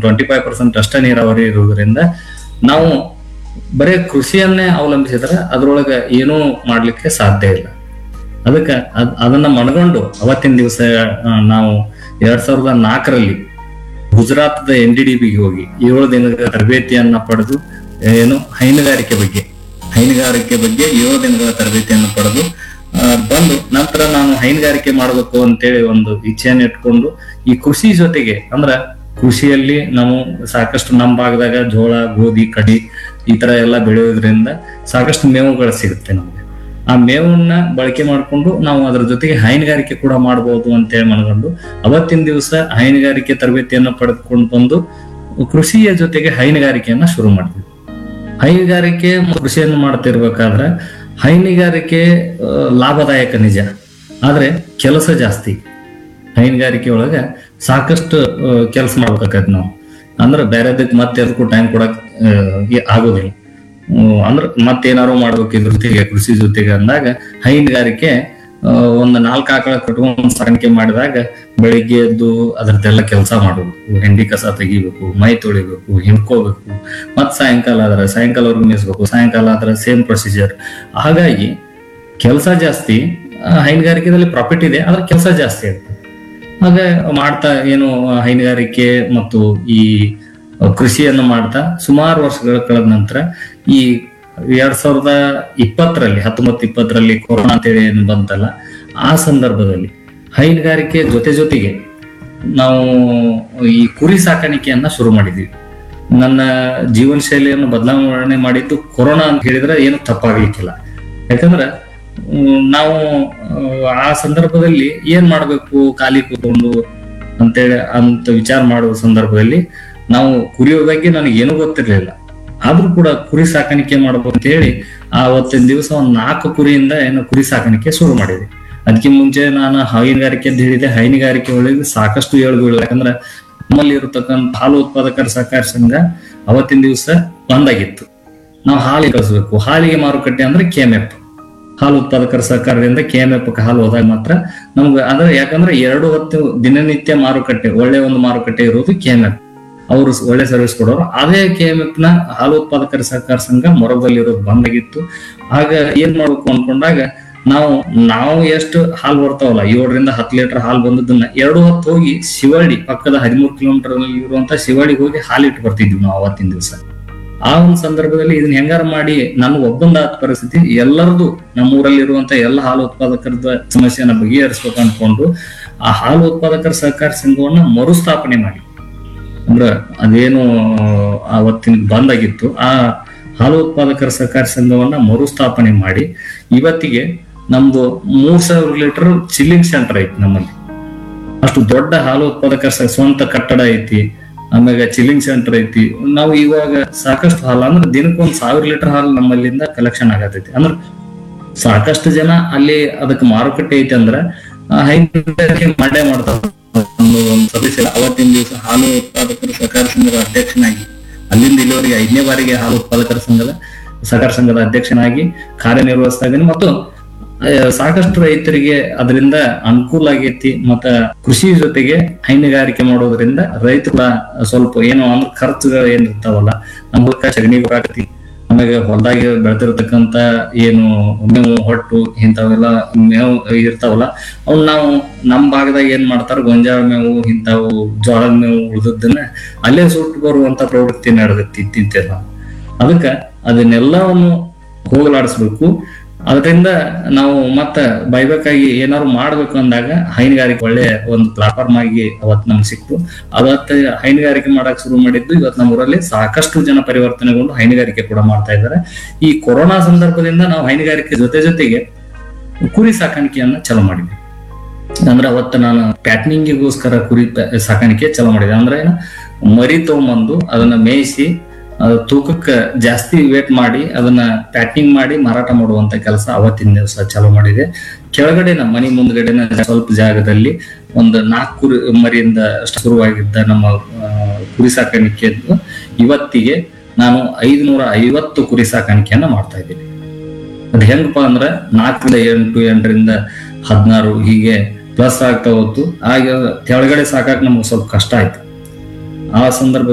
twenty five percent ಅಷ್ಟೇ ನೀರಾವರಿ ಇರುವುದರಿಂದ ನಾವು ಬರೀ ಕೃಷಿಯನ್ನೇ ಅವಲಂಬಿಸಿದ್ರೆ ಅದ್ರೊಳಗೆ ಏನೂ ಮಾಡ್ಲಿಕ್ಕೆ ಸಾಧ್ಯ ಇಲ್ಲ ಅದಕ್ಕೆ ಅದ್ ಅದನ್ನ ಮನಗಂಡು ಅವತ್ತಿನ ದಿವಸ ನಾವು ಎರಡ್ ಸಾವಿರದ ನಾಲ್ಕರಲ್ಲಿ ಗುಜರಾತ್ದ ಎನ್ ಡಿ ಡಿ ಬಿಗೆ ಹೋಗಿ ಏಳು ದಿನಗಳ ತರಬೇತಿಯನ್ನ ಪಡೆದು ಏನು ಹೈನುಗಾರಿಕೆ ಬಗ್ಗೆ ಹೈನುಗಾರಿಕೆ ಬಗ್ಗೆ ಏಳು ದಿನಗಳ ತರಬೇತಿಯನ್ನು ಪಡೆದು ಆ, ಬಂದು ನಂತರ ನಾನು ಹೈನುಗಾರಿಕೆ ಮಾಡಬೇಕು ಅಂತೇಳಿ ಒಂದು ಇಚ್ಛೆಯನ್ನು ಇಟ್ಕೊಂಡು ಈ ಕೃಷಿ ಜೊತೆಗೆ ಅಂದ್ರ ಕೃಷಿಯಲ್ಲಿ ನಾವು ಸಾಕಷ್ಟು ನಮ್ಮ ಭಾಗದಾಗ ಜೋಳ ಗೋಧಿ ಕಡಿ ಈ ತರ ಎಲ್ಲ ಬೆಳೆಯೋದ್ರಿಂದ ಸಾಕಷ್ಟು ಮೇವುಗಳು ಸಿಗುತ್ತೆ ನಮ್ಗೆ ಆ ಮೇವನ್ನ ಬಳಕೆ ಮಾಡಿಕೊಂಡು ನಾವು ಅದರ ಜೊತೆಗೆ ಹೈನುಗಾರಿಕೆ ಕೂಡ ಮಾಡಬಹುದು ಅಂತೇಳಿ ಮನಗಂಡು ಅವತ್ತಿನ ದಿವಸ ಹೈನುಗಾರಿಕೆ ತರಬೇತಿಯನ್ನು ಪಡೆದುಕೊಂಡು ಬಂದು ಕೃಷಿಯ ಜೊತೆಗೆ ಹೈನುಗಾರಿಕೆಯನ್ನ ಶುರು ಮಾಡಿದ್ವಿ ಹೈನುಗಾರಿಕೆ ಮತ್ತು ಕೃಷಿಯನ್ನು ಮಾಡ್ತಿರ್ಬೇಕಾದ್ರೆ ಹೈನುಗಾರಿಕೆ ಆ, ಲಾಭದಾಯಕ ನಿಜ ಆದ್ರೆ ಕೆಲಸ ಜಾಸ್ತಿ ಹೈನುಗಾರಿಕೆ ಒಳಗ ಸಾಕಷ್ಟು ಕೆಲಸ ಮಾಡ್ಬೇಕಾಗತ್ತೆ ನಾವು ಅಂದ್ರೆ ಬೇರೆದಕ್ಕೆ ಮತ್ತೆ ಅದಕ್ಕೂ ಟೈಮ್ ಕೊಡಕ್ ಆ, ಈ- ಆಗೋದಿಲ್ಲ ಹ್ಮ್, ಅಂದ್ರೆ ಮತ್ತೇನಾರು ಮಾಡ್ಬೇಕು ಇದ್ರ ಜೊತೆಗೆ ಕೃಷಿ ಜೊತೆಗೆ ಅಂದಾಗ ಹೈನುಗಾರಿಕೆ ಆ, ಒಂದು ನಾಲ್ಕು ಆಕಳ ಕಟ್ಕೊಂಡು ಸಾಕಾಣಿಕೆ ಮಾಡಿದಾಗ ಬೆಳಿಗ್ಗೆ ಎದ್ದು ಅದ್ರದ್ದೆಲ್ಲ ಕೆಲಸ ಮಾಡಬೇಕು ಹೆಂಡಿ ಕಸ ತೆಗಿಬೇಕು ಮೈ ತೊಳಿಬೇಕು ಹಿಂಡ್ಕೋಬೇಕು ಮತ್ ಸಾಯಂಕಾಲ ಆದ್ರೆ ಸಾಯಂಕಾಲವರೆಗೂ ಮೇಯಿಸ್ಬೇಕು ಸಾಯಂಕಾಲ ಆದ್ರೆ ಸೇಮ್ ಪ್ರೊಸೀಜರ್ ಹಾಗಾಗಿ ಕೆಲಸ ಜಾಸ್ತಿ ಆ, ಹೈನುಗಾರಿಕೆದಲ್ಲಿ ಪ್ರಾಫಿಟ್ ಇದೆ ಆದ್ರೆ ಕೆಲಸ ಜಾಸ್ತಿ ಆಗ್ತದೆ ಹಾಗೆ ಮಾಡ್ತಾ ಏನು ಹೈನುಗಾರಿಕೆ ಮತ್ತು ಈ ಕೃಷಿಯನ್ನು ಮಾಡ್ತಾ ಸುಮಾರು ವರ್ಷಗಳ ಕಳೆದ ನಂತರ ಈ ಎರಡ್ ಸಾವಿರದ ಇಪ್ಪತ್ತರಲ್ಲಿ ಹತ್ತೊಂಬತ್ತು ಇಪ್ಪತ್ತರಲ್ಲಿ ಕೊರೋನಾ ಅಂತೇಳಿ ಏನು ಬಂತಲ್ಲ ಆ ಸಂದರ್ಭದಲ್ಲಿ ಹೈನುಗಾರಿಕೆ ಜೊತೆ ಜೊತೆಗೆ ನಾವು ಈ ಕುರಿ ಸಾಕಾಣಿಕೆಯನ್ನ ಶುರು ಮಾಡಿದ್ವಿ ನನ್ನ ಜೀವನ ಶೈಲಿಯನ್ನು ಬದಲಾವಣೆ ಮಾಡಿದ್ದು ಕೊರೋನಾ ಅಂತ ಹೇಳಿದ್ರೆ ಏನು ತಪ್ಪಾಗ್ಲಿಕ್ಕಿಲ್ಲ ಯಾಕಂದ್ರೆ ಹ್ಮ್, ನಾವು ಆ, ಆ ಸಂದರ್ಭದಲ್ಲಿ ಏನ್ ಮಾಡ್ಬೇಕು ಖಾಲಿ ಕೂತ್ಕೊಂಡು ಅಂತೇಳಿ ಅಂತ ವಿಚಾರ ಮಾಡುವ ಸಂದರ್ಭದಲ್ಲಿ ನಾವು ಕುರಿಯೋ ಬಗ್ಗೆ ನನಗೆ ಏನೂ ಗೊತ್ತಿರ್ಲಿಲ್ಲ ಆದ್ರೂ ಕೂಡ ಕುರಿ ಸಾಕಾಣಿಕೆ ಮಾಡ್ಬೇಕು ಅಂತ ಹೇಳಿ ಆವತ್ತಿನ ದಿವಸ ಒಂದ್ ನಾಲ್ಕು ಕುರಿಯಿಂದ ಏನು ಕುರಿ ಸಾಕಾಣಿಕೆ ಶುರು ಮಾಡಿದೆ ಅದಕ್ಕೆ ಮುಂಚೆ ನಾನು ಹೈನುಗಾರಿಕೆ ಅಂತ ಹೇಳಿದೆ ಹೈನುಗಾರಿಕೆ ಒಳಗೆ ಸಾಕಷ್ಟು ಏಳುಗಳು ಯಾಕಂದ್ರೆ ನಮ್ಮಲ್ಲಿ ಇರತಕ್ಕಂತ ಹಾಲು ಉತ್ಪಾದಕರ ಸಹಕಾರ ಸಂಘ ಅವತ್ತಿನ ದಿವಸ ಬಂದಾಗಿತ್ತು ನಾವು ಹಾಲಿಗೆ ಕಳಿಸ್ಬೇಕು ಹಾಲಿಗೆ ಮಾರುಕಟ್ಟೆ ಅಂದ್ರೆ ಕೆಎಂಎಫ್ ಹಾಲು ಉತ್ಪಾದಕರ ಸಹಕಾರದಿಂದ ಕೆಎಂಎಫ್ ಹಾಲು ಹೋದಾಗ ಮಾತ್ರ ನಮ್ಗೆ ಅಂದ್ರೆ ಯಾಕಂದ್ರೆ ಎರಡು ಹೊತ್ತು ದಿನನಿತ್ಯ ಮಾರುಕಟ್ಟೆ ಒಳ್ಳೆ ಒಂದು ಮಾರುಕಟ್ಟೆ ಇರೋದು ಕೆಎಂಎಫ್ ಅವರು ಒಳ್ಳೆ ಸರ್ವಿಸ್ ಕೊಡೋರು ಅದೇ ಕೆಎಂಎಫ್ ನ ಹಾಲು ಉತ್ಪಾದಕರ ಸಹಕಾರ ಸಂಘ ಮೊರದಲ್ಲಿ ಇರೋದು ಬಂದಾಗಿತ್ತು ಆಗ ಏನ್ ಮಾಡ್ಬೇಕು ಅನ್ಕೊಂಡಾಗ ನಾವು ನಾವು ಎಷ್ಟು ಹಾಲು ಬರ್ತಾವಲ್ಲ ಏಳರಿಂದ ಹತ್ತು ಲೀಟರ್ ಹಾಲು ಬಂದದನ್ನ ಎರಡು ಹೊತ್ತು ಹೋಗಿ ಶಿವಳ್ಳಿ ಪಕ್ಕದ ಹದಿಮೂರು ಕಿಲೋಮೀಟರ್ ಇರುವಂತ ಶಿವಳ್ಳಿಗೆ ಹೋಗಿ ಹಾಲು ಇಟ್ಟು ಬರ್ತಿದ್ವಿ ನಾವು ಅವತ್ತಿನ ದಿವಸ ಆ ಒಂದು ಸಂದರ್ಭದಲ್ಲಿ ಇದನ್ನ ಹೆಂಗಾರ ಮಾಡಿ ನನ್ನ ಒಬ್ಬಂದ ಆದ ಪರಿಸ್ಥಿತಿ ಎಲ್ಲರದು ನಮ್ಮೂರಲ್ಲಿ ಇರುವಂತ ಎಲ್ಲ ಹಾಲು ಉತ್ಪಾದಕರದ ಸಮಸ್ಯೆಯನ್ನ ಬಗೆಹರಿಸ್ಬೇಕು ಅನ್ಕೊಂಡು ಆ ಹಾಲು ಉತ್ಪಾದಕರ ಸಹಕಾರ ಸಂಘವನ್ನ ಮರುಸ್ಥಾಪನೆ ಮಾಡಿ ಅಂದ್ರ ಅದೇನು ಅವತ್ತಿನ ಬಂದಾಗಿತ್ತು ಆ ಹಾಲು ಉತ್ಪಾದಕರ ಸಹಕಾರ ಸಂಘವನ್ನ ಮರುಸ್ಥಾಪನೆ ಮಾಡಿ ಇವತ್ತಿಗೆ ನಮ್ದು ಮೂರ್ ಸಾವಿರ ಲೀಟರ್ ಚಿಲ್ಲಿಂಗ್ ಸೆಂಟರ್ ಐತಿ ನಮ್ಮಲ್ಲಿ ಅಷ್ಟು ದೊಡ್ಡ ಹಾಲು ಉತ್ಪಾದಕರ ಸ- ಸ್ವಂತ ಕಟ್ಟಡ ಐತಿ ಆಮ್ಯಾಗ ಚಿಲ್ಲಿಂಗ್ ಸೆಂಟರ್ ಐತಿ ನಾವು ಇವಾಗ ಸಾಕಷ್ಟು ಹಾಲು ಅಂದ್ರೆ ದಿನಕ್ಕೊಂದ್ ಸಾವಿರ ಲೀಟರ್ ಹಾಲು ನಮ್ಮಲ್ಲಿಂದ ಕಲೆಕ್ಷನ್ ಆಗತೈತಿ ಅಂದ್ರ ಸಾಕಷ್ಟು ಜನ ಅಲ್ಲಿ ಅದಕ್ಕೆ ಮಾರುಕಟ್ಟೆ ಐತಿ ಅಂದ್ರ ಆ, ಹೈನುಗಾರಿಕೆ ಮಾಡೇ ಮಾಡ್ತಾರ ಒಂದು ಒಂದು ಸದಸ್ಯ ಅವತ್ತಿನ ದಿವಸ ಹಾಲು ಉತ್ಪಾದಕರ ಸಹಕಾರ ಸಂಘದ ಅಧ್ಯಕ್ಷನಾಗಿ ಅಲ್ಲಿಂದ ಇಲ್ಲಿವರೆಗೆ ಐದನೇ ಬಾರಿಗೆ ಹಾಲು ಉತ್ಪಾದಕರ ಸಂಘದ ಸಹಕಾರ ಸಂಘದ ಅಧ್ಯಕ್ಷನಾಗಿ ಕಾರ್ಯನಿರ್ವಹಿಸ್ತಾ ಇದ್ದೀನಿ ಮತ್ತು ಆ, ಸಾಕಷ್ಟು ರೈತರಿಗೆ ಅದರಿಂದ ಅನುಕೂಲ ಆಗೈತಿ ಮತ್ತ ಕೃಷಿ ಜೊತೆಗೆ ಹೈನುಗಾರಿಕೆ ಮಾಡೋದ್ರಿಂದ ರೈತರ ಸ್ವಲ್ಪ ಏನು ಅಂದ್ರೆ ಖರ್ಚುಗಳು ಏನ್ ಇರ್ತಾವಲ್ಲ ನಮ್ಗ ಸಗಣಿ ಬೇಕಾಗತಿ ಆಮೇಲೆ ಹೊಲದಾಗ ಬೆಳೆದಿರ್ತಕ್ಕಂತ ಏನು ಮೇವು ಹೊಟ್ಟು ಇಂಥವೆಲ್ಲ ಮೇವು ಇರ್ತಾವಲ್ಲ ಅವ್ನ ನಾವು ನಮ್ ಭಾಗದಾಗ ಏನ್ ಮಾಡ್ತಾರ ಗೊಂಜಾಳ ಮೇವು ಇಂಥವು ಜೋಳದ ಮೇವು ಉಳಿದದ್ದನ್ನ ಅಲ್ಲೇ ಸುಟ್ಟು ಬರುವಂತ ಪ್ರವೃತ್ತಿ ನಡೆದೈತಿ ಇತ್ತಿತ್ತೆಲ್ಲ ಅದಕ್ಕ ಅದನ್ನೆಲ್ಲವನ್ನು ಹೋಗಲಾಡಿಸ್ಬೇಕು ಅದರಿಂದ ನಾವು ಮತ್ತ ಬೈಬೇಕಾಗಿ ಏನಾದ್ರು ಮಾಡ್ಬೇಕು ಅಂದಾಗ ಹೈನುಗಾರಿಕೆ ಒಳ್ಳೆ ಒಂದು ಪ್ಲಾಟ್ಫಾರ್ಮ್ ಆಗಿ ಅವತ್ ನಮ್ಗೆ ಸಿಕ್ತು ಅವತ್ತ ಹೈನುಗಾರಿಕೆ ಮಾಡಕ್ ಶುರು ಮಾಡಿದ್ದು ಇವತ್ತು ನಮ್ಮ ಊರಲ್ಲಿ ಸಾಕಷ್ಟು ಜನ ಪರಿವರ್ತನೆಗೊಂಡು ಹೈನುಗಾರಿಕೆ ಕೂಡ ಮಾಡ್ತಾ ಇದ್ದಾರೆ ಈ ಕೊರೋನಾ ಸಂದರ್ಭದಿಂದ ನಾವು ಹೈನುಗಾರಿಕೆ ಜೊತೆ ಜೊತೆಗೆ ಕುರಿ ಸಾಕಾಣಿಕೆಯನ್ನ ಚಾಲೂ ಮಾಡಿದ್ವಿ ಅಂದ್ರೆ ಅವತ್ತು ನಾನು ಪ್ಯಾಟ್ನಿಂಗಿಗೋಸ್ಕರ ಕುರಿ ಪ- ಸಾಕಾಣಿಕೆ ಚಾಲೂ ಮಾಡಿದೆ ಅಂದ್ರೆ ಏನು ಮರಿ ತಗೊಂಬಂದು ಅದನ್ನ ಮೇಯಿಸಿ ಅದು ತೂಕಕ್ಕೆ ಜಾಸ್ತಿ ವೇಟ್ ಮಾಡಿ ಅದನ್ನ ಪ್ಯಾಕಿಂಗ್ ಮಾಡಿ ಮಾರಾಟ ಮಾಡುವಂತ ಕೆಲಸ ಅವತ್ತಿನ ದಿವಸ ಚಾಲೂ ಮಾಡಿದೆ ಕೆಳಗಡೆ ನಮ್ಮ ಮನೆ ಮುಂದ್ಗಡೆನ ಸ್ವಲ್ಪ ಜಾಗದಲ್ಲಿ ಒಂದು ನಾಲ್ಕು ಕುರಿ ಮರಿಯಿಂದ ಶುರುವಾಗಿದ್ದ ನಮ್ಮ ಆ, ಕುರಿ ಸಾಕಾಣಿಕೆಯನ್ನು ಇವತ್ತಿಗೆ ನಾನು ಐದುನೂರ ಐವತ್ತು ಕುರಿ ಸಾಕಾಣಿಕೆಯನ್ನ ಮಾಡ್ತಾ ಇದ್ದೀನಿ ಅದು ಹೆಂಗಪ್ಪ ಅಂದ್ರೆ ನಾಲ್ಕರಿಂದ ಎಂಟು ಎಂಟರಿಂದ ಹದಿನಾರು ಹೀಗೆ ಪ್ಲಸ್ ಆಗ್ತಾ ಹೋತು ಆಗ ಕೆಳಗಡೆ ಸಾಕಾಕ್ ನಮ್ಗೆ ಸ್ವಲ್ಪ ಕಷ್ಟ ಆಯ್ತು ಆ ಸಂದರ್ಭ